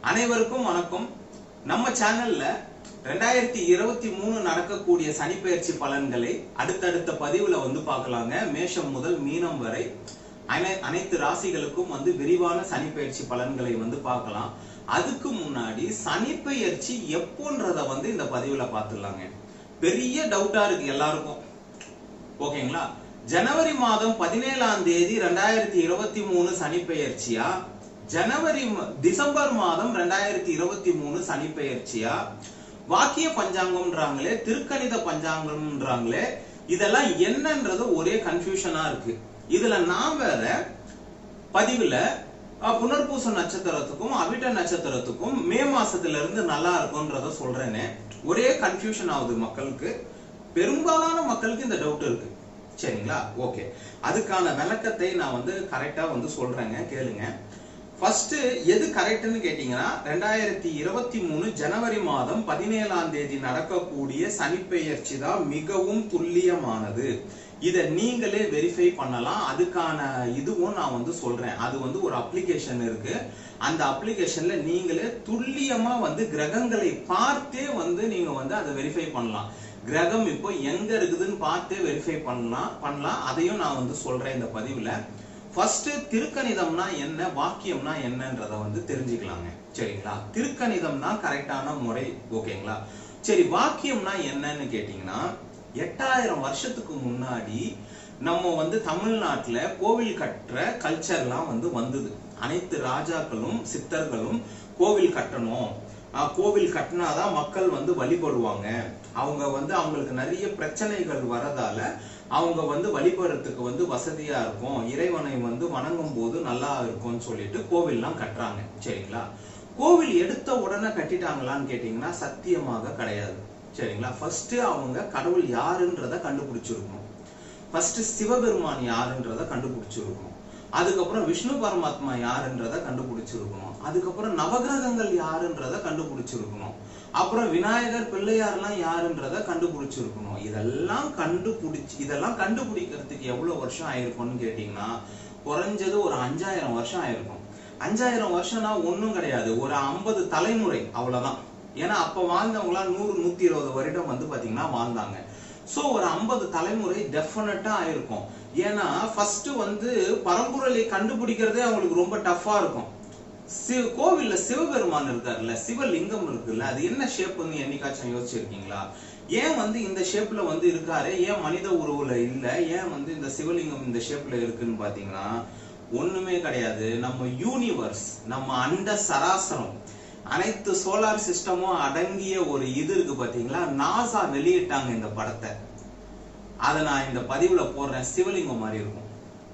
அனைவருக்கும் வணக்கம் நம்ம சேனல்ல ரெண்டாயிரத்தி இருபத்தி மூணு நடக்கக்கூடிய சனிப்பெயர்ச்சி பலன்களை அடுத்தடுத்த பதிவுல வந்து பார்க்கலாங்க மேஷம் முதல் மீனம் வரை அனை- அனைத்து ராசிகளுக்கும் வந்து விரிவான சனிப்பெயர்ச்சி பலன்களை வந்து பார்க்கலாம் அதுக்கு முன்னாடி சனிப்பெயர்ச்சி எப்போன்றத வந்து இந்த பதிவுல பார்த்துடலாங்க பெரிய டவுட்டா இருக்கு எல்லாருக்கும் ஓகேங்களா ஜனவரி மாதம் பதினேழாம் தேதி ரெண்டாயிரத்தி இருபத்தி மூணு சனிப்பெயர்ச்சியா ஜனவரி ம- டிசம்பர் மாதம் ரெண்டாயிரத்தி இருபத்தி மூணு சனிப்பெயர்ச்சியா வாக்கிய பஞ்சாங்கம்ன்றாங்களே திருக்கணித பஞ்சாங்கம்ன்றாங்களே இதெல்லாம் என்னன்றது ஒரே கன்ஃபியூஷனா இருக்கு இதுல நான் வேற பதிவுல அஹ், புனர்பூச நட்சத்திரத்துக்கும் அவிட்ட நட்சத்திரத்துக்கும் மே மாசத்துல இருந்து நல்லா இருக்கும்ன்றத சொல்றேனே ஒரே கன்ஃபியூஷன் ஆகுது மக்களுக்கு பெரும்பாலான மக்களுக்கு இந்த டவுட் இருக்கு சரிங்களா ஓகே அதுக்கான விளக்கத்தை நான் வந்து கரெக்டா வந்து சொல்றேங்க கேளுங்க ஃபர்ஸ்ட் எது கரெக்ட்னு கேட்டீங்கன்னா ரெண்டாயிரத்தி இருபத்தி மூணு ஜனவரி மாதம் பதினேழாம் தேதி நடக்கக்கூடிய சனிப்பெயர்ச்சி தான் மிகவும் துல்லியமானது இதை நீங்களே வெரிஃபை பண்ணலாம் அதுக்கான இதுவும் நான் வந்து சொல்றேன் அது வந்து ஒரு அப்ளிகேஷன் இருக்கு அந்த அப்ளிகேஷன்ல நீங்களே துல்லியமா வந்து கிரகங்களை பார்த்தே வந்து நீங்க வந்து அதை வெரிஃபை பண்ணலாம் கிரகம் இப்போ எங்க இருக்குதுன்னு பார்த்தே வெரிஃபை பண்ணலாம் பண்ணலாம் அதையும் நான் வந்து சொல்றேன் இந்த பதிவுல ஃபர்ஸ்ட் திருக்கணிதம்னா என்ன வாக்கியம்னா என்னன்றத வந்து தெரிஞ்சுக்கலாங்க சரிங்களா திருக்கணிதம்னா கரெக்டான முறை ஓகேங்களா சரி வாக்கியம்னா என்னன்னு கேட்டீங்கன்னா எட்டாயிரம் வருஷத்துக்கு முன்னாடி நம்ம வந்து தமிழ்நாட்டுல கோவில் கட்டுற கல்ச்சர்லாம் வந்து வந்தது அனைத்து ராஜாக்களும் சித்தர்களும் கோவில் கட்டணும் ஆஹ் கோவில் கட்டினாதான் மக்கள் வந்து வழிபடுவாங்க அவங்க வந்து அவங்களுக்கு நிறைய பிரச்சனைகள் வரதால அவங்க வந்து வழிபடுறதுக்கு வந்து வசதியா இருக்கும் இறைவனை வந்து வணங்கும் போது நல்லா இருக்கும்னு சொல்லிட்டு கோவில்லாம் கட்டுறாங்க சரிங்களா கோவில் எடுத்த உடனே கட்டிட்டாங்களான்னு கேட்டீங்கன்னா சத்தியமாக கிடையாது சரிங்களா ஃபர்ஸ்ட் அவங்க கடவுள் யாருன்றத கண்டுபிடிச்சிருக்கணும் ஃபர்ஸ்ட் சிவபெருமான் யாருன்றத கண்டுபிடிச்சிருக்கணும் அதுக்கப்புறம் விஷ்ணு பரமாத்மா யாருன்றத கண்டுபிடிச்சிருக்கணும் அதுக்கப்புறம் நவகிரகங்கள் யாருன்றத கண்டுபிடிச்சிருக்கணும் அப்புறம் விநாயகர் பிள்ளையார்லாம் யாருன்றத கண்டுபிடிச்சிருக்கணும் இதெல்லாம் கண்டுபிடிச்சு இதெல்லாம் கண்டுபிடிக்கிறதுக்கு எவ்வளவு வருஷம் ஆயிருக்கும்னு கேட்டீங்கன்னா குறைஞ்சது ஒரு அஞ்சாயிரம் வருஷம் ஆயிருக்கும் அஞ்சாயிரம் வருஷம்னா ஒண்ணும் கிடையாது ஒரு ஐம்பது தலைமுறை அவ்வளவுதான் ஏன்னா அப்ப வாழ்ந்தவங்களாம் நூறு நூத்தி இருபது வருடம் வந்து பாத்தீங்கன்னா வாழ்ந்தாங்க சோ ஒரு ஐம்பது தலைமுறை டெஃபினட்டா ஆயிருக்கும் ஏன்னா ஃபர்ஸ்ட் வந்து பரம்பொருளை கண்டுபிடிக்கிறதே அவங்களுக்கு ரொம்ப டஃப்பா இருக்கும் சிவ கோவில்ல சிவபெருமான் இருக்காருல்ல சிவலிங்கம் இருக்குல்ல அது என்ன ஷேப்னு என்னைக்காச்சும் யோசிச்சிருக்கீங்களா ஏன் வந்து இந்த ஷேப்ல வந்து இருக்காரு ஏன் மனித உருவுல இல்ல ஏன் வந்து இந்த சிவலிங்கம் இந்த ஷேப்ல இருக்குன்னு பாத்தீங்கன்னா ஒண்ணுமே கிடையாது நம்ம யூனிவர்ஸ் நம்ம அண்ட சராசரம் அனைத்து சோலார் சிஸ்டமும் அடங்கிய ஒரு இது இருக்கு பாத்தீங்களா நாசா வெளியிட்டாங்க இந்த படத்தை அதை நான் இந்த பதிவுல போடுறேன் சிவலிங்கம் மாதிரி இருக்கும்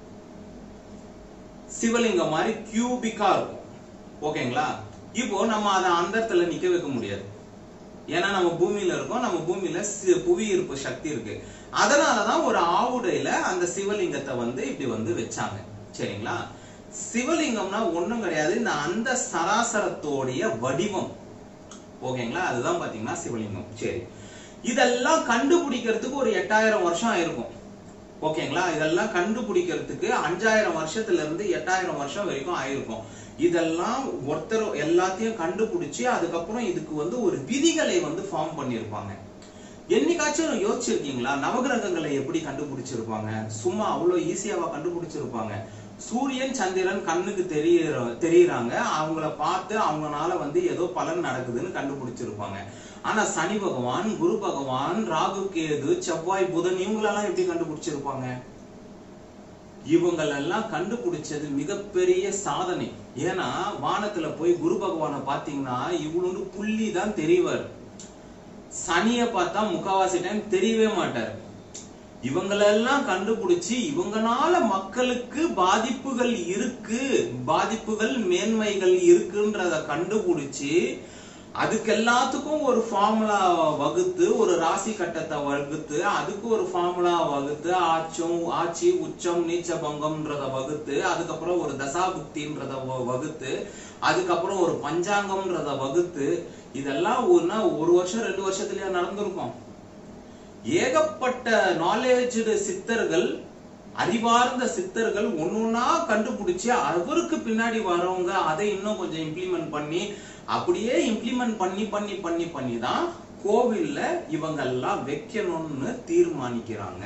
சிவலிங்கம் மாதிரி கியூபிக்கா இருக்கும் ஓகேங்களா இப்போ நம்ம அதை அந்த இடத்துல நிக்க வைக்க முடியாது ஏன்னா நம்ம பூமியில இருக்கோம் நம்ம பூமியில சி- புவி ஈர்ப்பு சக்தி இருக்கு அதனாலதான் ஒரு ஆவுடையில அந்த சிவலிங்கத்தை வந்து இப்படி வந்து வச்சாங்க சரிங்களா சிவலிங்கம்னா ஒண்ணும் கிடையாது இந்த அந்த சராசரத்தோடைய வடிவம் ஓகேங்களா அதுதான் பாத்தீங்கன்னா சிவலிங்கம் சரி இதெல்லாம் கண்டுபிடிக்கிறதுக்கு ஒரு எட்டாயிரம் வருஷம் ஆயிருக்கும் ஓகேங்களா இதெல்லாம் கண்டுபிடிக்கிறதுக்கு அஞ்சாயிரம் வருஷத்துல இருந்து எட்டாயிரம் வருஷம் வரைக்கும் ஆயிருக்கும் இதெல்லாம் ஒருத்தர் எல்லாத்தையும் கண்டுபிடிச்சு அதுக்கப்புறம் இதுக்கு வந்து ஒரு விதிகளை வந்து ஃபார்ம் பண்ணியிருப்பாங்க என்னைக்காச்சும் யோசிச்சிருக்கீங்களா நவகிரகங்களை எப்படி கண்டுபிடிச்சிருப்பாங்க சும்மா அவ்வளவு ஈஸியாவா கண்டுபிடிச்சிருப்பாங்க சூரியன் சந்திரன் கண்ணுக்கு தெரியற தெரியறாங்க அவங்கள பார்த்து அவங்கனால வந்து ஏதோ பலன் நடக்குதுன்னு கண்டுபிடிச்சிருப்பாங்க ஆனா சனி பகவான் குரு பகவான் ராகு கேது செவ்வாய் புதன் இவங்களெல்லாம் எப்படி கண்டுபிடிச்சிருப்பாங்க இவங்களெல்லாம் கண்டுபிடிச்சது மிகப்பெரிய சாதனை ஏன்னா வானத்துல போய் குரு பகவானை பாத்தீங்கன்னா இவ்வளவு புள்ளி தான் தெரியவர் சனிய பார்த்தா முக்காவாசி டைம் தெரியவே மாட்டார் இவங்களெல்லாம் கண்டுபிடிச்சு இவங்கனால மக்களுக்கு பாதிப்புகள் இருக்கு பாதிப்புகள் மேன்மைகள் இருக்குன்றத கண்டுபிடிச்சு அதுக்கு எல்லாத்துக்கும் ஒரு ஃபார்முலா வகுத்து ஒரு ராசி கட்டத்தை வகுத்து அதுக்கு ஒரு ஃபார்முலா வகுத்து ஆச்சம் ஆட்சி உச்சம் நீச்ச பங்கம்ன்றத வகுத்து அதுக்கப்புறம் ஒரு தசாபுக்தின்றத வ- வகுத்து அதுக்கப்புறம் ஒரு பஞ்சாங்கம்ன்றத வகுத்து இதெல்லாம் ஒன்னா ஒரு வருஷம் ரெண்டு வருஷத்துலயா நடந்திருக்கும் ஏகப்பட்ட நாலேஜ் சித்தர்கள் அறிவார்ந்த சித்தர்கள் ஒன்னொன்னா கண்டுபிடிச்சு அவருக்கு பின்னாடி வரவங்க அதை இன்னும் கொஞ்சம் இம்ப்ளிமெண்ட் பண்ணி அப்படியே இம்ப்ளிமெண்ட் பண்ணி பண்ணி பண்ணி பண்ணி தான் கோவில்ல இவங்கெல்லாம் வைக்கணும்னு தீர்மானிக்கிறாங்க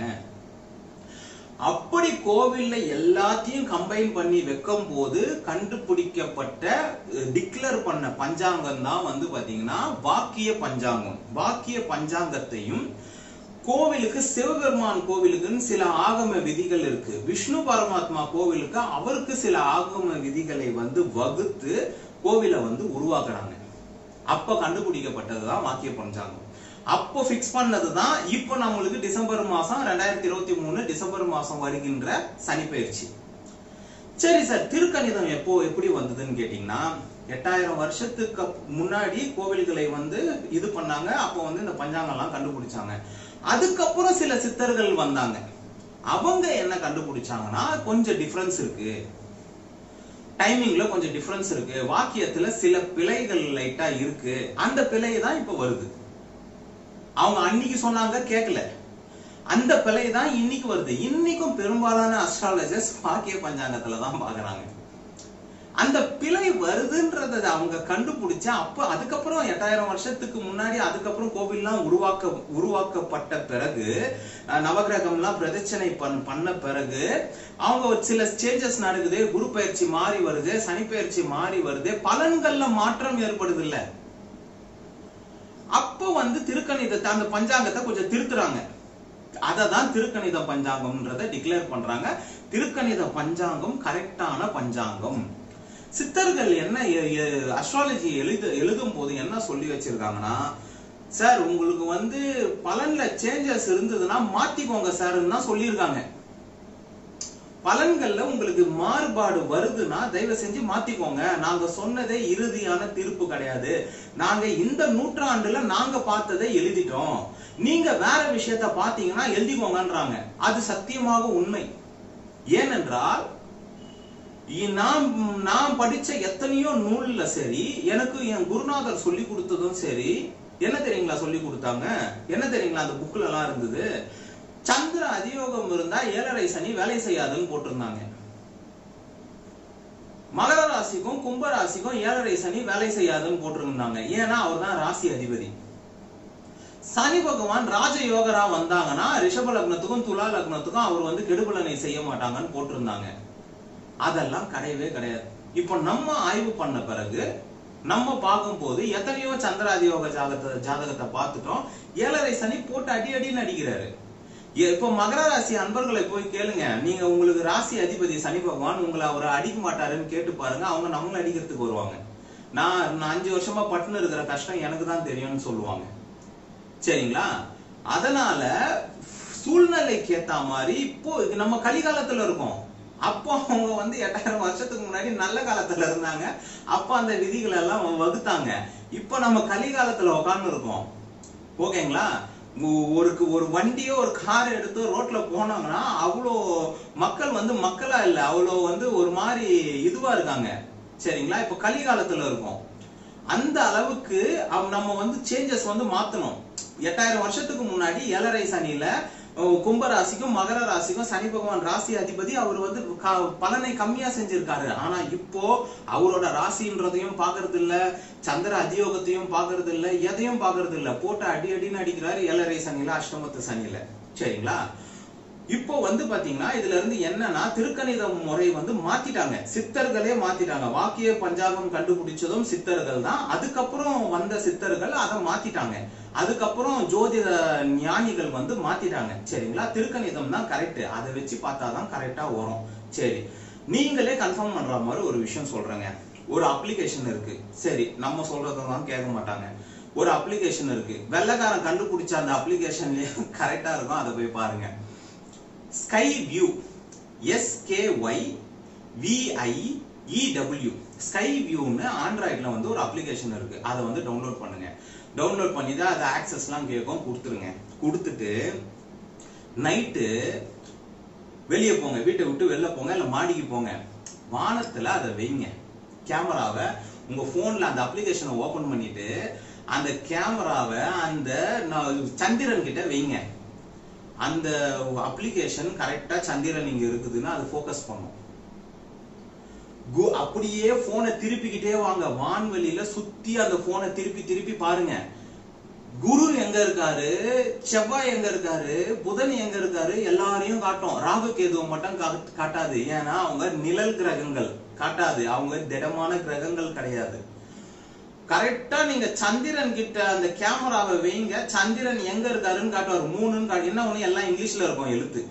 அப்படி கோவில்ல எல்லாத்தையும் கம்பைன் பண்ணி வைக்கும் போது கண்டுபிடிக்கப்பட்ட டிக்ளேர் பண்ண பஞ்சாங்கம் தான் வந்து பாத்தீங்கன்னா வாக்கிய பஞ்சாங்கம் வாக்கிய பஞ்சாங்கத்தையும் கோவிலுக்கு சிவபெருமான் கோவிலுக்குன்னு சில ஆகம விதிகள் இருக்கு விஷ்ணு பரமாத்மா கோவிலுக்கு அவருக்கு சில ஆகம விதிகளை வந்து வகுத்து கோவிலை வந்து உருவாக்குறாங்க அப்ப கண்டுபிடிக்கப்பட்டதுதான் வாக்கிய பஞ்சாங்கம் அப்போ பிக்ஸ் பண்ணதுதான் இப்போ நம்மளுக்கு டிசம்பர் மாசம் ரெண்டாயிரத்தி இருபத்தி மூணு டிசம்பர் மாசம் வருகின்ற சனி பயிற்சி சரி சார் திருக்கணிதம் எப்போ எப்படி வந்ததுன்னு கேட்டீங்கன்னா எட்டாயிரம் வருஷத்துக்கு முன்னாடி கோவில்களை வந்து இது பண்ணாங்க அப்போ வந்து இந்த பஞ்சாங்கம் எல்லாம் கண்டுபிடிச்சாங்க அதுக்கப்புறம் சில சித்தர்கள் வந்தாங்க அவங்க என்ன கண்டுபிடிச்சாங்கன்னா கொஞ்சம் டிஃபரன்ஸ் இருக்கு டைமிங்ல கொஞ்சம் டிஃபரன்ஸ் இருக்கு வாக்கியத்துல சில பிழைகள் லைட்டா இருக்கு அந்த பிழை தான் இப்ப வருது அவங்க அன்னைக்கு சொன்னாங்க கேட்கல அந்த பிழை தான் இன்னைக்கு வருது இன்னைக்கும் பெரும்பாலான அஸ்ட்ராலஜர்ஸ் வாக்கிய பஞ்சாங்கத்துல தான் பாக்குறாங்க அந்த பிழை வருதுன்றத அவங்க கண்டுபிடிச்ச அப்ப அதுக்கப்புறம் எட்டாயிரம் வருஷத்துக்கு முன்னாடி அதுக்கப்புறம் கோவில்லாம் உருவாக்க உருவாக்கப்பட்ட பிறகு நவகிரகம்லாம் பிரதட்சணை பண் பண்ண பிறகு அவங்க ஒரு சில சேஞ்சஸ் நடக்குது குரு பயிற்சி மாறி வருது சனி பயிற்சி மாறி வருது பலன்கள்ல மாற்றம் ஏற்படுது இல்ல அப்போ வந்து திருக்கணிதத்தை அந்த பஞ்சாங்கத்தை கொஞ்சம் திருத்துறாங்க அதை தான் திருக்கணித பஞ்சாங்கம்ன்றத டிக்ளேர் பண்றாங்க திருக்கணித பஞ்சாங்கம் கரெக்டான பஞ்சாங்கம் சித்தர்கள் என்ன அஸ்ட்ராலஜி எழுத எழுதும் போது என்ன சொல்லி வச்சிருக்காங்கன்னா சார் உங்களுக்கு வந்து பலன்ல சேஞ்சஸ் இருந்ததுன்னா மாத்திக்கோங்க சார்ன்னு தான் சொல்லியிருக்காங்க பலன்கள்ல உங்களுக்கு மாறுபாடு வருதுன்னா தயவு செஞ்சு மாத்திக்கோங்க நாங்க சொன்னதே இறுதியான தீர்ப்பு கிடையாது நாங்க இந்த நூற்றாண்டுல நாங்க பார்த்ததை எழுதிட்டோம் நீங்க வேற விஷயத்த பாத்தீங்கன்னா எழுதிக்கோங்கன்றாங்க அது சத்தியமாக உண்மை ஏனென்றால் நான் நான் படிச்ச எத்தனையோ நூல்ல சரி எனக்கு என் குருநாதர் சொல்லி கொடுத்ததும் சரி என்ன தெரியுங்களா சொல்லி கொடுத்தாங்க என்ன தெரியுங்களா அந்த புக்ல எல்லாம் இருந்தது சந்திர அதியோகம் இருந்தா ஏழரை சனி வேலை செய்யாதுன்னு போட்டிருந்தாங்க மகர ராசிக்கும் கும்ப ராசிக்கும் ஏழரை சனி வேலை செய்யாதுன்னு போட்டிருந்தாங்க ஏன்னா அவர் தான் ராசி அதிபதி சனி பகவான் ராஜ யோகரா வந்தாங்கன்னா ரிஷப லக்னத்துக்கும் துலா லக்னத்துக்கும் அவர் வந்து கெடுபலனை செய்ய மாட்டாங்கன்னு போட்டிருந்தாங்க அதெல்லாம் கிடையவே கிடையாது இப்போ நம்ம ஆய்வு பண்ண பிறகு நம்ம பார்க்கும்போது எத்தனையோ சந்திராதியோக ஜாதகத்தை ஜாதகத்தை பார்த்துட்டோம் ஏழரை சனி போட்டு அடி அடின்னு அடிக்கிறாரு இப்போ மகர ராசி அன்பர்களை போய் கேளுங்க நீங்க உங்களுக்கு ராசி அதிபதி சனி பகவான் உங்களை அவர் அடிக்க மாட்டாருன்னு கேட்டு பாருங்க அவங்க நம்மள அடிக்கிறதுக்கு வருவாங்க நான் நான் அஞ்சு வருஷமா பட்டுன்னு இருக்கிற கஷ்டம் எனக்கு தான் தெரியும்னு சொல்லுவாங்க சரிங்களா அதனால சூழ்நிலைக்கு ஏத்த மாதிரி இப்போ நம்ம கலிகாலத்துல இருக்கோம் அப்போ அவங்க வந்து எட்டாயிரம் வருஷத்துக்கு முன்னாடி நல்ல காலத்துல இருந்தாங்க அப்ப அந்த விதிகளை எல்லாம் வகுத்தாங்க இப்போ நம்ம கலிகாலத்துல உட்கார்ந்து இருக்கோம் ஓகேங்களா ஒரு ஒரு வண்டியோ ஒரு கார் எடுத்து ரோட்ல போனாங்கன்னா அவ்வளோ மக்கள் வந்து மக்களா இல்ல அவ்வளோ வந்து ஒரு மாதிரி இதுவா இருக்காங்க சரிங்களா இப்ப கலிகாலத்துல இருக்கும் அந்த அளவுக்கு நம்ம வந்து சேஞ்சஸ் வந்து மாத்தணும் எட்டாயிரம் வருஷத்துக்கு முன்னாடி ஏழரை சனியில கும்ப ராசிக்கும் மகர ராசிக்கும் சனி பகவான் ராசி அதிபதி அவர் வந்து பலனை கம்மியா செஞ்சிருக்காரு ஆனா இப்போ அவரோட ராசின்றதையும் பாக்குறது இல்ல சந்திர அதியோகத்தையும் பாக்குறது இல்ல எதையும் பாக்குறது இல்ல போட்டு அடி அடின்னு அடிக்கிறாரு ஏழரை சனியில அஷ்டமத்து சனியில சரிங்களா இப்போ வந்து பாத்தீங்கன்னா இதுல இருந்து என்னன்னா திருக்கணித முறை வந்து மாத்திட்டாங்க சித்தர்களே மாத்திட்டாங்க வாக்கிய பஞ்சாங்கம் கண்டுபிடிச்சதும் சித்தர்கள் தான் அதுக்கப்புறம் வந்த சித்தர்கள் அதை மாத்திட்டாங்க அதுக்கப்புறம் ஜோதிட ஞானிகள் வந்து மாத்திட்டாங்க சரிங்களா திருக்கணிதம் தான் கரெக்ட் அதை வச்சு பார்த்தாதான் கரெக்டா வரும் சரி நீங்களே கன்ஃபார்ம் பண்ற மாதிரி ஒரு விஷயம் சொல்றேங்க ஒரு அப்ளிகேஷன் இருக்கு சரி நம்ம சொல்றதான் கேட்க மாட்டாங்க ஒரு அப்ளிகேஷன் இருக்கு வெள்ளக்காரன் கண்டுபிடிச்ச அந்த அப்ளிகேஷன்லயே கரெக்டா இருக்கும் அதை போய் பாருங்க sky view SKY VI EW sky வியூன்னு ஆண்ட்ராய்ட்ல வந்து ஒரு அப்ளிகேஷன் இருக்கு அதை வந்து டவுன்லோட் பண்ணுங்க டவுன்லோட் பண்ணி தான் அதை ஆக்சஸ்லாம் கேட்கும் கொடுத்துருங்க கொடுத்துட்டு நைட்டு வெளியே போங்க வீட்டை விட்டு வெளில போங்க இல்ல மாடிக்கு போங்க வானத்துல அதை வைங்க கேமராவை உங்க போன்ல அந்த அப்ளிகேஷனை ஓபன் பண்ணிட்டு அந்த கேமராவை அந்த சந்திரன் கிட்ட வைங்க அந்த அப்ளிகேஷன் கரெக்டா சந்திரன் இங்க இருக்குதுன்னா அது ஃபோக்கஸ் பண்ணும் கு- அப்படியே போனை திருப்பிக்கிட்டே வாங்க வான்வெளியில சுத்தி அந்த போனை திருப்பி திருப்பி பாருங்க குரு எங்க இருக்காரு செவ்வாய் எங்க இருக்காரு புதன் எங்க இருக்காரு எல்லாரையும் காட்டும் ராகு கேதுவை மட்டும் கா- காட்டாது ஏன்னா அவங்க நிழல் கிரகங்கள் காட்டாது அவங்க திடமான கிரகங்கள் கிடையாது கரெக்டா நீங்க சந்திரன் கிட்ட அந்த கேமராவை வைங்க சந்திரன் எங்க இருக்காருன்னு காட்டுவார் மூணுன்னு காட்டு என்ன ஒண்ணு எல்லாம் இங்கிலீஷ்ல இருக்கும் எழுத்து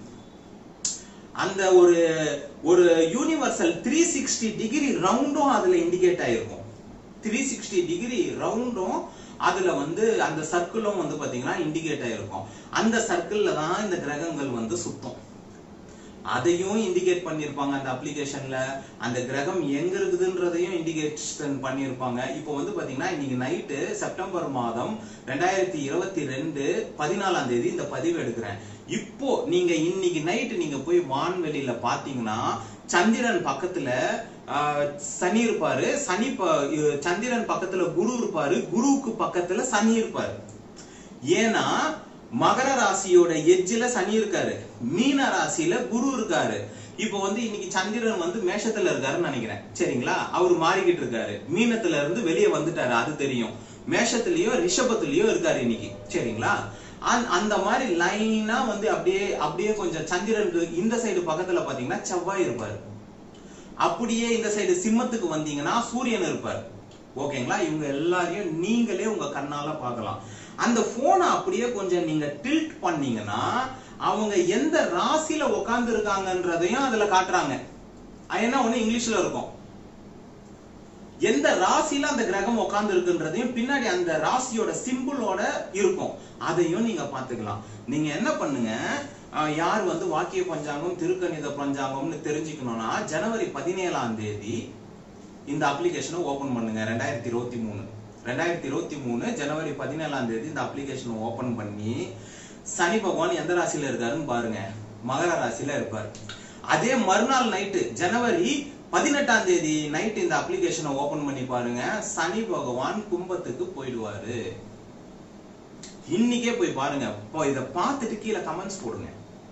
அந்த ஒரு ஒரு யூனிவர்சல் த்ரீ சிக்ஸ்டி டிகிரி ரவுண்டும் அதுல இண்டிகேட் ஆயிருக்கும் த்ரீ சிக்ஸ்டி டிகிரி ரவுண்டும் அதுல வந்து அந்த சர்க்கிளும் வந்து பாத்தீங்கன்னா இண்டிகேட் ஆயிருக்கும் அந்த சர்க்கிள்ல தான் இந்த கிரகங்கள் வந்து சுத்தும் அதையும் இண்டிகேட் பண்ணிருப்பாங்க அந்த அப்ளிகேஷன்ல அந்த கிரகம் எங்க இருக்குதுன்றதையும் இண்டிகேஷன் பண்ணிருப்பாங்க இப்போ வந்து பாத்தீங்கன்னா இன்னைக்கு நைட்டு செப்டம்பர் மாதம் ரெண்டாயிரத்தி இருபத்தி ரெண்டு பதினாலாம் தேதி இந்த பதிவு எடுக்கிறேன் இப்போ நீங்க இன்னைக்கு நைட்டு நீங்க போய் வான்வெளியில பாத்தீங்கன்னா சந்திரன் பக்கத்துல ஆஹ், சனி இருப்பாரு சனி ப- இ- சந்திரன் பக்கத்துல குரு இருப்பாரு குருவுக்கு பக்கத்துல சனி இருப்பாரு ஏன்னா மகர ராசியோட எட்ஜ்ல சனி இருக்காரு மீன ராசியில குரு இருக்காரு இப்போ வந்து இன்னைக்கு சந்திரன் வந்து மேஷத்துல இருக்காருன்னு நினைக்கிறேன் சரிங்களா அவர் மாறிக்கிட்டு இருக்காரு மீனத்துல இருந்து வெளியே வந்துட்டாரு அது தெரியும் மேஷத்துலயோ ரிஷபத்துலயோ இருக்காரு இன்னைக்கு சரிங்களா அந்த- அந்த மாதிரி லைனா வந்து அப்படியே அப்படியே கொஞ்சம் சந்திரனுக்கு இந்த சைடு பக்கத்துல பாத்தீங்கன்னா செவ்வாய் இருப்பாரு அப்படியே இந்த சைடு சிம்மத்துக்கு வந்தீங்கன்னா சூரியன் இருப்பார் ஓகேங்களா இவங்க எல்லாரையும் நீங்களே உங்க கண்ணால பார்க்கலாம் அந்த போனை அப்படியே கொஞ்சம் நீங்க டில்ட் பண்ணீங்கன்னா அவங்க எந்த ராசியில உட்கார்ந்து இருக்காங்கன்றதையும் அதுல காட்டுறாங்க அது என்ன ஒண்ணு இங்கிலீஷ்ல இருக்கும் எந்த ராசியில அந்த கிரகம் உட்கார்ந்து இருக்குன்றதையும் பின்னாடி அந்த ராசியோட சிம்பிளோட இருக்கும் அதையும் நீங்க பாத்துக்கலாம் நீங்க என்ன பண்ணுங்க அஹ், யார் வந்து வாக்கிய பஞ்சாங்கம் திருக்கணித பஞ்சாங்கம்னு தெரிஞ்சுக்கணும்னா ஜனவரி பதினேழாம் தேதி இந்த அப்ளிகேஷனை ஓபன் பண்ணுங்க ரெண்டாயிரத்தி இருபத்தி மூணு ரெண்டாயிரத்தி இருபத்தி மூணு ஜனவரி பதினேழாம் தேதி இந்த அப்ளிகேஷனை ஓபன் பண்ணி சனி பகவான் எந்த ராசியில இருக்காருன்னு பாருங்க மகர ராசியில இருப்பார் அதே மறுநாள் நைட்டு ஜனவரி பதினெட்டாம் தேதி நைட் இந்த அப்ளிகேஷனை ஓபன் பண்ணி பாருங்க சனி பகவான் கும்பத்துக்கு போயிடுவாரு இன்னைக்கே போய் பாருங்க இப்போ இத பார்த்துட்டு கீழே கமெண்ட்ஸ் போடுங்க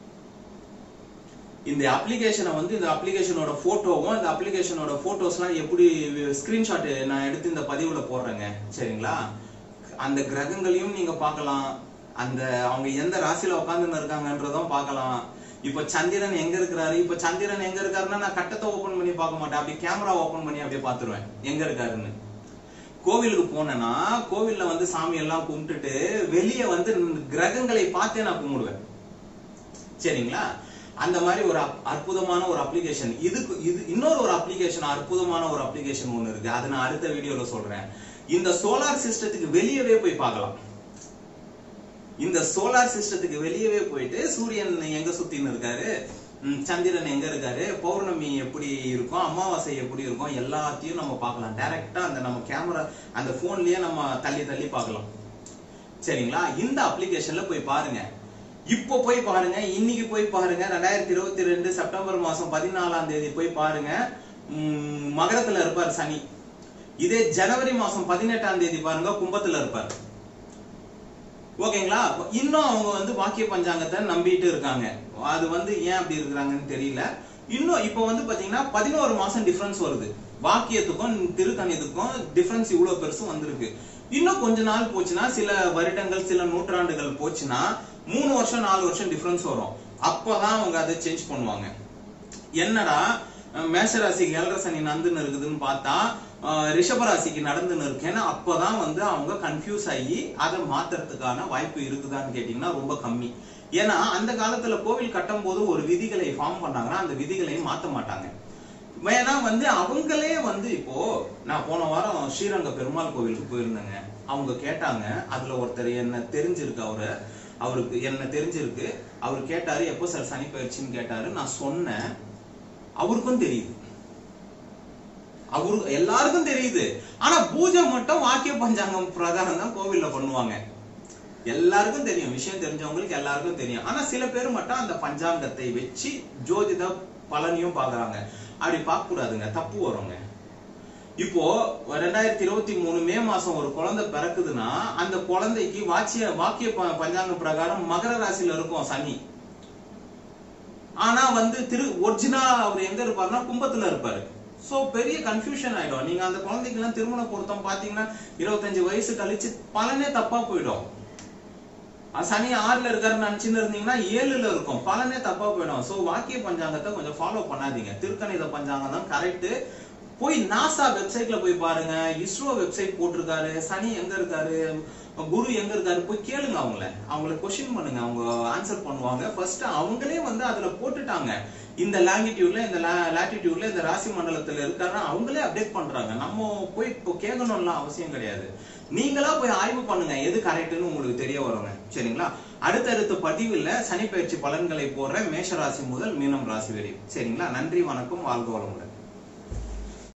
இந்த அப்ளிகேஷனை வந்து இந்த அப்ளிகேஷனோட போட்டோவும் இந்த அப்ளிகேஷனோட போட்டோஸ்லாம் எப்படி ஸ்கிரீன்ஷாட் நான் எடுத்து இந்த பதிவுல போடுறேங்க சரிங்களா அந்த கிரகங்களையும் நீங்க பார்க்கலாம் அந்த அவங்க எந்த ராசியில உட்காந்துன்னு இருக்காங்கன்றதும் பார்க்கலாம் இப்ப சந்திரன் எங்க இருக்கிறாரு இப்ப சந்திரன் எங்க இருக்காருன்னா நான் கட்டத்தை ஓபன் பண்ணி பார்க்க மாட்டேன் அப்படி கேமரா ஓபன் பண்ணி அப்படியே பார்த்துருவேன் எங்க இருக்காருன்னு கோவிலுக்கு போனேன்னா கோவில்ல வந்து சாமி எல்லாம் கும்பிட்டுட்டு வெளியே வந்து கிரகங்களை பார்த்தே நான் கும்பிடுவேன் சரிங்களா அந்த மாதிரி ஒரு அப்- அற்புதமான ஒரு அப்ளிகேஷன் இதுக்கு இது இன்னொரு ஒரு அப்ளிகேஷன் அற்புதமான ஒரு அப்ளிகேஷன் ஒண்ணு இருக்கு அதை நான் அடுத்த வீடியோல சொல்றேன் இந்த சோலார் சிஸ்டத்துக்கு வெளியவே போய் பார்க்கலாம் இந்த சோலார் சிஸ்டத்துக்கு வெளியவே போயிட்டு சூரியன் எங்க சுத்தின்னு இருக்காரு ம், சந்திரன் எங்க இருக்காரு பௌர்ணமி எப்படி இருக்கும் அமாவாசை எப்படி இருக்கும் எல்லாத்தையும் நம்ம பார்க்கலாம் டைரக்டா அந்த நம்ம கேமரா அந்த போன்லயே நம்ம தள்ளி தள்ளி பார்க்கலாம் சரிங்களா இந்த அப்ளிகேஷன்ல போய் பாருங்க இப்போ போய் பாருங்க இன்னைக்கு போய் பாருங்க ரெண்டாயிரத்தி இருபத்தி ரெண்டு செப்டம்பர் மாசம் பதினாலாம் தேதி போய் பாருங்க உம், மகரத்துல இருப்பார் சனி இதே ஜனவரி மாசம் பதினெட்டாம் தேதி பாருங்க கும்பத்துல இருப்பார் ஓகேங்களா இன்னும் அவங்க வந்து வாக்கிய பஞ்சாங்கத்தை நம்பிட்டு இருக்காங்க அது வந்து ஏன் அப்படி இருக்கிறாங்கன்னு தெரியல இன்னும் இப்போ வந்து பாத்தீங்கன்னா பதினோரு மாசம் டிஃபரன்ஸ் வருது வாக்கியத்துக்கும் திருக்கணிதத்துக்கும் டிஃபரன்ஸ் இவ்வளவு பெருசு வந்திருக்கு இன்னும் கொஞ்ச நாள் போச்சுன்னா சில வருடங்கள் சில நூற்றாண்டுகள் போச்சுன்னா மூணு வருஷம் நாலு வருஷம் டிஃபரன்ஸ் வரும் அப்பதான் அவங்க அதை சேஞ்ச் பண்ணுவாங்க என்னடா அஹ் மேஷராசிக்கு ஏழரை சனி நந்துன்னு இருக்குதுன்னு பார்த்தா அஹ் ரிஷபராசிக்கு நடந்துன்னு இருக்கேன்னு அப்பதான் வந்து அவங்க கன்ஃபியூஸ் ஆகி அதை மாத்துறதுக்கான வாய்ப்பு இருக்குதான்னு கேட்டீங்கன்னா ரொம்ப கம்மி ஏன்னா அந்த காலத்துல கோவில் கட்டும் போது ஒரு விதிகளை ஃபார்ம் பண்ணாங்கன்னா அந்த விதிகளை மாத்த மாட்டாங்க வேணா வந்து அவங்களே வந்து இப்போ நான் போன வாரம் ஸ்ரீரங்க பெருமாள் கோவிலுக்கு போயிருந்தேங்க அவங்க கேட்டாங்க அதுல ஒருத்தர் என்ன தெரிஞ்சிருக்கு அவரு அவருக்கு என்ன தெரிஞ்சிருக்கு அவர் கேட்டாரு எப்போ சார் சனி பயிற்சின்னு கேட்டாரு நான் சொன்னேன் அவருக்கும் தெரியுது அவரு எல்லாருக்கும் தெரியுது ஆனா பூஜை மட்டும் வாக்கிய பஞ்சாங்கம் பிரகாரம் தான் கோவில்ல பண்ணுவாங்க எல்லாருக்கும் தெரியும் விஷயம் தெரிஞ்சவங்களுக்கு எல்லாருக்கும் தெரியும் ஆனா சில பேர் மட்டும் அந்த பஞ்சாங்கத்தை வச்சு ஜோதிட பலனையும் பாக்குறாங்க அப்படி பார்க்க கூடாதுங்க தப்பு வருங்க இப்போ ரெண்டாயிரத்தி இருபத்தி மூணு மே மாசம் ஒரு குழந்தை பிறக்குதுன்னா அந்த குழந்தைக்கு வாக்கிய வாக்கிய ப- பஞ்சாங்க பிரகாரம் மகர ராசியில இருக்கும் சனி ஆனா வந்து திரு ஒரிஜினல் அவர் எங்க இருப்பாருன்னா கும்பத்துல இருப்பாரு சோ பெரிய கன்ஃபியூஷன் ஆயிடும் நீங்க அந்த குழந்தைக்கு எல்லாம் திருமண பொருத்தம் பாத்தீங்கன்னா இருபத்தஞ்சு வயசு கழிச்சு பலனே தப்பா போயிடும் அஹ் சனி ஆறுல இருக்காருன்னு நினைச்சுன்னு இருந்தீங்கன்னா ஏழுல இருக்கும் பலனே தப்பா போயிடும் சோ வாக்கிய பஞ்சாங்கத்தை கொஞ்சம் ஃபாலோ பண்ணாதீங்க திருக்கணித பஞ்சாங்கம் தான் கரெக்ட் போய் நாசா வெப்சைட்ல போய் பாருங்க இஸ்ரோ வெப்சைட் போட்டிருக்காரு சனி எங்க இருக்காரு குரு எங்க இருக்காரு போய் கேளுங்க அவங்கள அவங்கள கொஸ்டின் பண்ணுங்க அவங்க ஆன்சர் பண்ணுவாங்க ஃபர்ஸ்ட் அவங்களே வந்து அதுல போட்டுட்டாங்க இந்த லாங்கிடியூட்ல இந்த லாட்டிடியூட்ல இந்த ராசி மண்டலத்துல இருக்காருன்னா அவங்களே அப்டேட் பண்றாங்க நம்ம போய் இப்போ கேட்கணும்லாம் அவசியம் கிடையாது நீங்களா போய் ஆய்வு பண்ணுங்க எது கரெக்ட்னு உங்களுக்கு தெரிய வருங்க சரிங்களா அடுத்தடுத்த பதிவுல சனி பயிற்சி பலன்களை போடுற மேஷ ராசி முதல் மீனம் ராசி வரை சரிங்களா நன்றி வணக்கம் வாழ்க வளமுடன்